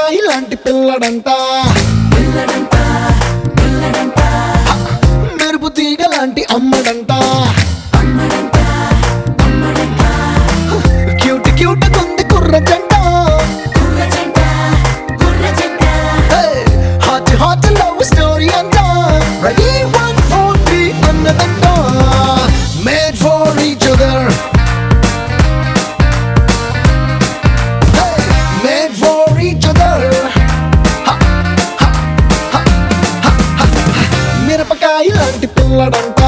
మిరపకాయ లాంటి పిల్లడంట మెరుపు తీగ లాంటి అమ్మడంట క్యూట్ క్యూట్ కొంది కుర్ర జంట హాట్ హాట్ లవ్ స్టోరీ అంట రెడీ వన్ ఫోర్ త్రీ అన్నదంట made for each other made for each other మిరపకాయ లాంటి పిల్లడంట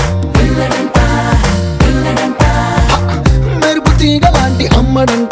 మెరుపు తీగ లాంటి అమ్మడంట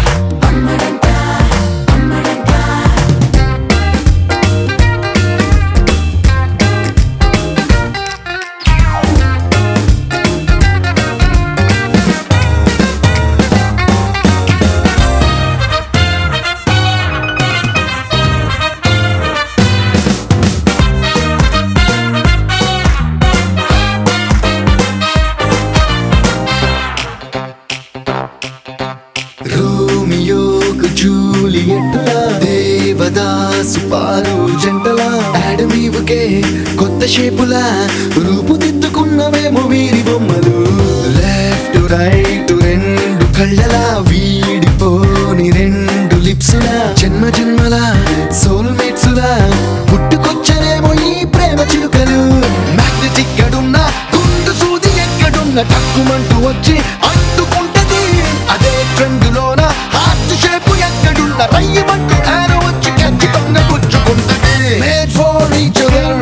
రోమియోకు జూలియట్టులా దేవదాసు పారు జంటలా అడవివుకే కొత్త షేపులా రూపుదిద్దుకున్నవేమో వీరి బొమ్మలు లెఫ్ట్ రైట్ రెండు కళ్ళలా వీడిపోని రెండు లిప్సులా జన్మ జన్మల సోల్మేట్సులా పుట్టుకొచ్చనేమో ఈ ప్రేమ చిలుకలు మ్యాగ్నెటిక్ గడున్న గుండు సూది ఎక్కడున్న టక్కుమంటూ వచ్చి అంటుకుంటది అదే ట్రెండులోన హార్ట్ షేప్ ఎక్కడున్న రయ్యమంటూ ఆరో వచ్చి ఖచ్చితంగా గుచ్చుకుంటది made for each other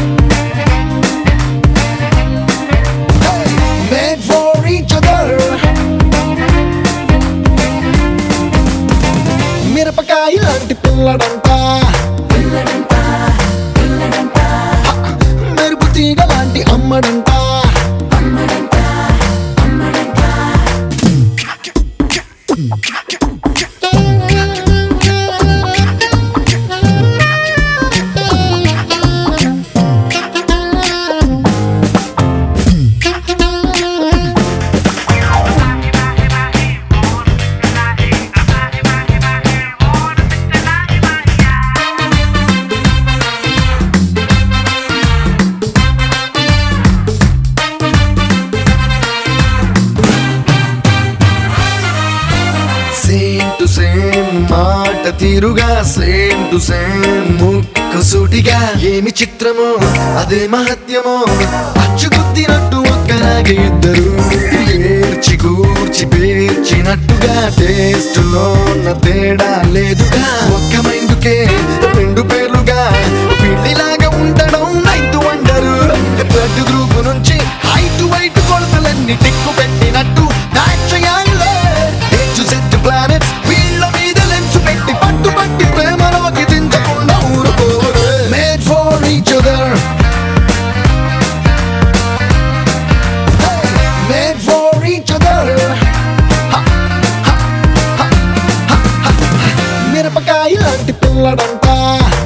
made for each other మిరపకాయ లాంటి పిల్లడంట మెరుపు తీగ లాంటి అమ్మడంట సేమ్ టు సేమ్ మాట తీరుగా సేమ్ టు సేమ్ ముక్కు సూటిగా ఏమి చిత్రమో అదే మహత్యమో అచ్చుకుత్తినట్టు ఒక్కలాగే ఇద్దరు ఏర్చి కూర్చి పేర్చినట్టుగా టేస్ట్ లో ఉన్న తేడా లేదుగా ఒక్క మైందుకే రెండు పేర్లుగా పిల్లిలాగా ఉండడం నైతు అంటారు బ్లడ్ గ్రూప్ నుంచి హైట్ వైట్ కొలతలన్నీ టిక్కు పెట్టినట్టు దాక్షయాలే హెచ్చు సెట్ ప్లానెట్స్ వీళ్ళ మీద లెన్స్ పెట్టి పట్టుబట్టి ప్రేమలోకి దించకుండా ఊరుకోరు made for each other made for each other మిరపకాయ లాంటి పిల్లడంట